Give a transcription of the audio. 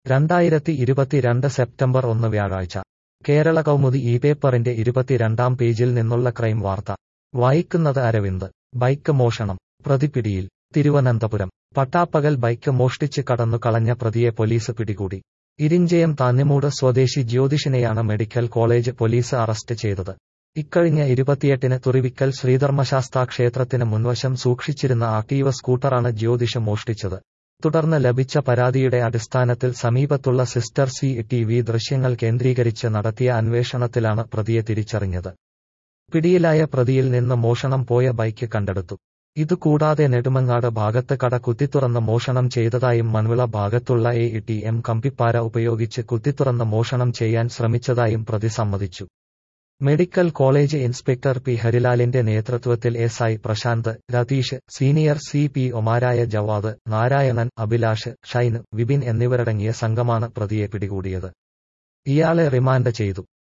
രണ്ടായിരത്തി ഇരുപത്തിരണ്ട് സെപ്റ്റംബർ ഒന്ന് വ്യാഴാഴ്ച കേരള കൗമുദി ഈ പേപ്പറിന്റെ ഇരുപത്തിരണ്ടാം പേജിൽ നിന്നുള്ള ക്രൈം വാർത്ത വായിക്കുന്നത് അരവിന്ദ് ബൈക്ക് മോഷണം പ്രതിപിടിയിൽ തിരുവനന്തപുരം പട്ടാപ്പകൽ ബൈക്ക് മോഷ്ടിച്ച് കടന്നു കളഞ്ഞ പ്രതിയെ പോലീസ് പിടികൂടി ഇരിഞ്ചയം താന്നിമൂട് സ്വദേശി ജ്യോതിഷിനെയാണ് മെഡിക്കൽ കോളേജ് പോലീസ് അറസ്റ്റ് ചെയ്തത് ഇക്കഴിഞ്ഞ ഇരുപത്തിയെട്ടിന് തുറിവിക്കൽ ശ്രീധർമ്മശാസ്താ ക്ഷേത്രത്തിന് മുൻവശം സൂക്ഷിച്ചിരുന്ന ആക്ടീവ സ്കൂട്ടറാണ് ജ്യോതിഷ് മോഷ്ടിച്ചത് തുടർന്ന് ലഭിച്ച പരാതിയുടെ അടിസ്ഥാനത്തിൽ സമീപത്തുള്ള സിസ്റ്റർ സി ടി വി ദൃശ്യങ്ങൾ കേന്ദ്രീകരിച്ച് നടത്തിയ അന്വേഷണത്തിലാണ് പ്രതിയെ തിരിച്ചറിഞ്ഞത് പിടിയിലായ പ്രതിയിൽ നിന്ന് മോഷണം പോയ ബൈക്ക് കണ്ടെടുത്തു ഇതുകൂടാതെ നെടുമങ്ങാട് ഭാഗത്ത് കട കുത്തിത്തുറന്ന് മോഷണം ചെയ്തതായും മൺവിള ഭാഗത്തുള്ള എ ടി എം കമ്പിപ്പാര ഉപയോഗിച്ച് കുത്തിത്തുറന്ന് മോഷണം ചെയ്യാൻ ശ്രമിച്ചതായും പ്രതി സമ്മതിച്ചു മെഡിക്കൽ കോളേജ് ഇൻസ്പെക്ടർ പി ഹരിലാലിന്റെ നേതൃത്വത്തിൽ S I Prashanth Ratheesh senior C P ഒമാരായ ജവാദ് നാരായണൻ അഭിലാഷ് ഷൈൻ വിപിൻ എന്നിവരടങ്ങിയ സംഘമാണ് പ്രതിയെ പിടികൂടിയത് ഇയാളെ റിമാൻഡ് ചെയ്തു